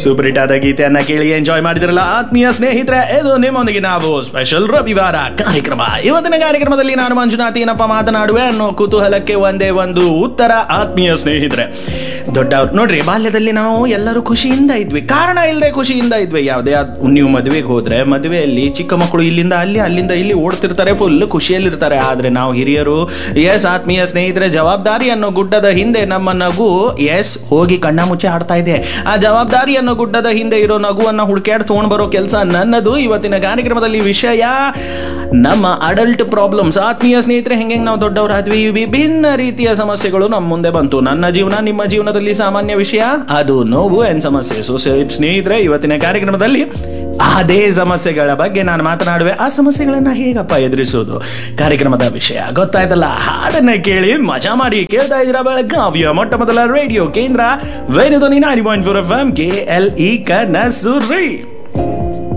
super hit ಆದ ಗೀತೆಯನ್ನ ಕೇಳಿ ಎಂಜಾಯ್ ಮಾಡಿದ್ರಲ್ಲ ಆತ್ಮೀಯ ಸ್ನೇಹಿತರೆ ಇದು ನಿಮ್ಮೊಂದಿಗೆ ನಾವು ಸ್ಪೆಷಲ್ ರವಿವಾರ ಕಾರ್ಯಕ್ರಮ ಇವತ್ತಿನ ಕಾರ್ಯಕ್ರಮದಲ್ಲಿ ನಾನು ಮಂಜುನಾಥ್ ಏನಪ್ಪ ಮಾತನಾಡುವೆ ಅನ್ನೋ ಕುತೂಹಲಕ್ಕೆ ಒಂದೇ ಒಂದು ಉತ್ತರ ಆತ್ಮೀಯ ಸ್ನೇಹಿತರೆ ದೊಡ್ಡವ್ರು ನೋಡ್ರಿ ಬಾಲ್ಯದಲ್ಲಿ ನಾವು ಎಲ್ಲರೂ ಖುಷಿಯಿಂದ ಇದ್ವಿ ಕಾರಣ ಇಲ್ಲದೆ ಖುಷಿಯಿಂದ ಇದ್ವಿ ಯಾವುದೇ ಆದ್- ನೀವು ಮದುವೆಗೆ ಹೋದ್ರೆ ಮದುವೆಯಲ್ಲಿ ಚಿಕ್ಕ ಮಕ್ಕಳು ಇಲ್ಲಿಂದ ಅಲ್ಲಿ ಅಲ್ಲಿಂದ ಇಲ್ಲಿ ಓಡ್ತಿರ್ತಾರೆ ಫುಲ್ ಖುಷಿಯಲ್ಲಿರ್ತಾರೆ ಆದ್ರೆ ನಾವು ಹಿರಿಯರು ಎಸ್ ಆತ್ಮೀಯ ಸ್ನೇಹಿತರೆ ಜವಾಬ್ದಾರಿ ಅನ್ನೋ ಗುಡ್ಡದ ಹಿಂದೆ ನಮ್ಮ ನಗು ಎಸ್ ಹೋಗಿ ಕಣ್ಣ ಮುಚ್ಚೆ ಆಡ್ತಾ ಇದೆ ಆ ಜವಾಬ್ದಾರಿ ಅನ್ನೋ ಗುಡ್ಡದ ಹಿಂದೆ ಇರೋ ನಗುವನ್ನ ಹುಡುಕ್ಯಾಡ್ ತಗೊಂಡ್ ಬರೋ ಕೆಲಸ ನನ್ನದು ಇವತ್ತಿನ ಕಾರ್ಯಕ್ರಮದಲ್ಲಿ ವಿಷಯ ನಮ್ಮ ಅಡಲ್ಟ್ ಪ್ರಾಬ್ಲಮ್ಸ್ ಆತ್ಮೀಯ ಸ್ನೇಹಿತರೆ ಹೆಂಗೆ ನಾವು ದೊಡ್ಡವರಾದ್ವಿ ವಿಭಿನ್ನ ರೀತಿಯ ಸಮಸ್ಯೆಗಳು ನಮ್ಮ ಮುಂದೆ ಬಂತು ನನ್ನ ಜೀವನ ನಿಮ್ಮ ಜೀವನದಲ್ಲಿ ಸಾಮಾನ್ಯ ವಿಷಯ ಅದು ನೋವು ಅಂಡ್ ಸಮಸ್ಯೆ ಸೊ ಸ್ನೇಹಿತರೆ ಇವತ್ತಿನ ಕಾರ್ಯಕ್ರಮದಲ್ಲಿ ಅದೇ ಸಮಸ್ಯೆಗಳ ಬಗ್ಗೆ ನಾನು ಮಾತನಾಡುವೆ ಆ ಸಮಸ್ಯೆಗಳನ್ನ ಹೇಗಪ್ಪ ಎದುರಿಸೋದು ಕಾರ್ಯಕ್ರಮದ ವಿಷಯ ಗೊತ್ತಾಯ್ತಲ್ಲ ಹಾಡನ್ನ ಕೇಳಿ ಮಜಾ ಮಾಡಿ ಕೇಳ್ತಾ ಇದ್ದೀರಾ ಬೆಳಗಾವಿಯ ಮೊಟ್ಟ ಮೊದಲ ರೇಡಿಯೋ ಕೇಂದ್ರ ವೇಣುಧ್ವನಿ ನಾಡಿ point four F M K L E ಕನಸುರಿ